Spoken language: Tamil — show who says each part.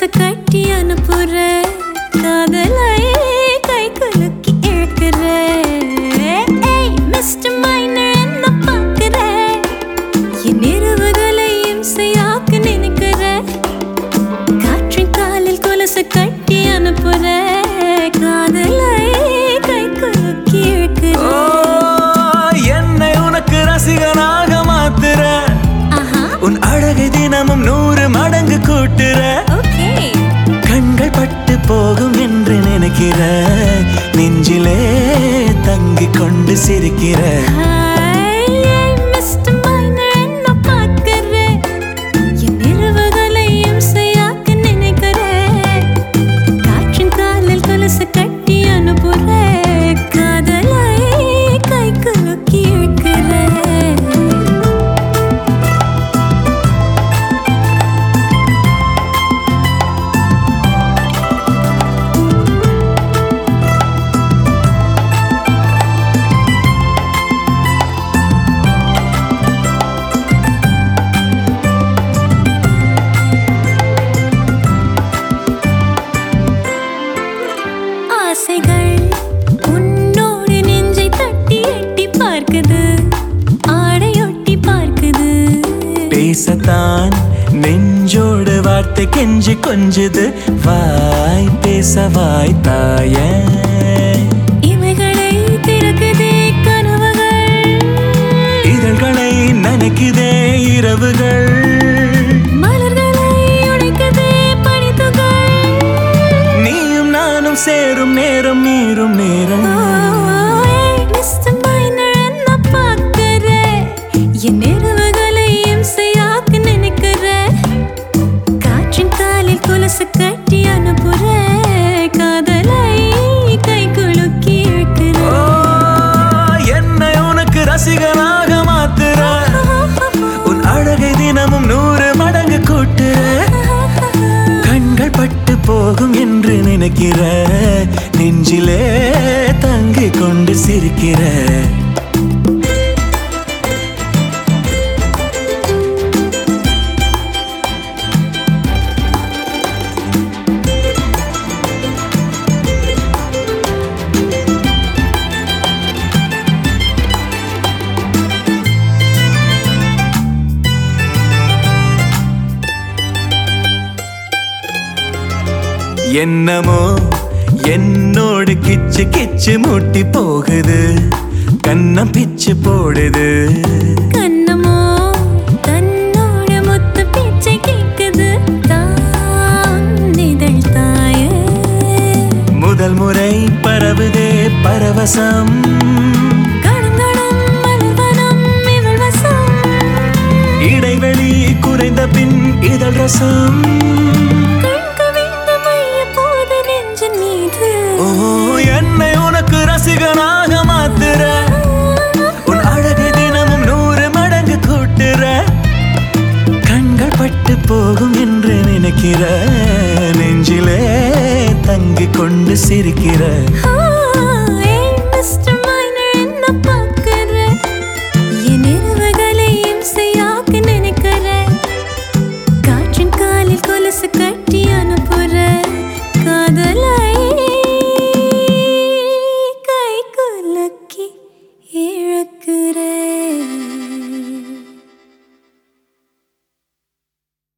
Speaker 1: கொலுசு கட்டி அனுப்புற காதலை கை குலுக்கி இழுக்கிற ஏய் மிஸ்டர் மைனர் என்ன பார்க்கிற என் இரவுகளை இம்சையாக்க நினைக்கிற காற்றின் காலில் கொலுசு கட்டி அனுப்புற காதலை கை குலுக்கி இழுக்கிற
Speaker 2: ஓ, என்னை உனக்கு ரசிகனாக மாத்துற
Speaker 1: ஆஹா
Speaker 2: உன் அழகை தினமும் நூறு மடங்கு கூட்டுற
Speaker 1: ஓகே
Speaker 2: கண்கள் பட்டு போகும் என்று நினைக்கிற நெஞ்சிலே தங்கிக் கொண்டு சிரிக்கிற
Speaker 1: ஹாய் மிஸ்டர் மைனர் என்ன பார்க்கிற என் இரவுகளை இம்சையாக்க நினைக்கிற காற்றின் காலில் கொலுசு கட்டி அனுப்புற காதலை கை குலுக்கி இழுக்கிற ஆசைகள் உன்னோடு நெஞ்சை தட்டி எட்டி பார்க்குது ஆடையொட்டி பார்க்குது
Speaker 2: பேசத்தான் நெஞ்சோடு வார்த்தை கெஞ்சு கொஞ்சுது வாய் பேச வாய் தாய
Speaker 1: இவைகளை திறக்குதே கனவுகள்
Speaker 2: இதழ்களை நனைக்குதே இரவுகள்
Speaker 1: மலர்களை உடைக்குதே பனித்துகள்
Speaker 2: நீயும் நானும் சேரும் நேரம் மீறும் நேரம்
Speaker 1: ஓய், மிஸ்டர் மைனர் என்ன பார்க்கிற? என் இரவுகளை இம்சையாக்க நினைக்கிற? காற்றின் காலில் கொலுசு கட்டி அனுப்புற காதலை கை குலுக்கி இழுக்கிற
Speaker 2: ஓ, என்னை உனக்கு ரசிகனாக மாத்துற உன் அழகை தினமும் நூறு மடங்கு கூட்டுற கண்கள் பட்டு போகும் என்று நினைக்கிற நெஞ்சிலே தங்கிக் கொண்டு சிரிக்கிற என்னமோ என்னோடு கிச்சு கிச்சு மூட்டி போகுது கண்ணம் பிச்சு போடுது
Speaker 1: கண்ணமோ தன்னோட மொத்த பேச்சை கேட்குது தான் இதழ் தாயே
Speaker 2: முதல் முறை பரவுதே பரவசம்
Speaker 1: கணங்கணம் மலர்வனம் இவள் வசம்
Speaker 2: இடைவெளி குறைந்த பின் இதழ் ரசம்
Speaker 1: கண் கவிழ்ந்த மைய போது நெஞ்சின் மீது
Speaker 2: ஓ என்னை உனக்கு ரசிகனாக மாத்துற உன் அழகை தினமும் நூறு மடங்கு கூட்டுற கண்கள் பட்டு போகும் என்று நினைக்கிற நெஞ்சிலே தங்கிக் கொண்டு சிரிக்கிற
Speaker 1: ஆ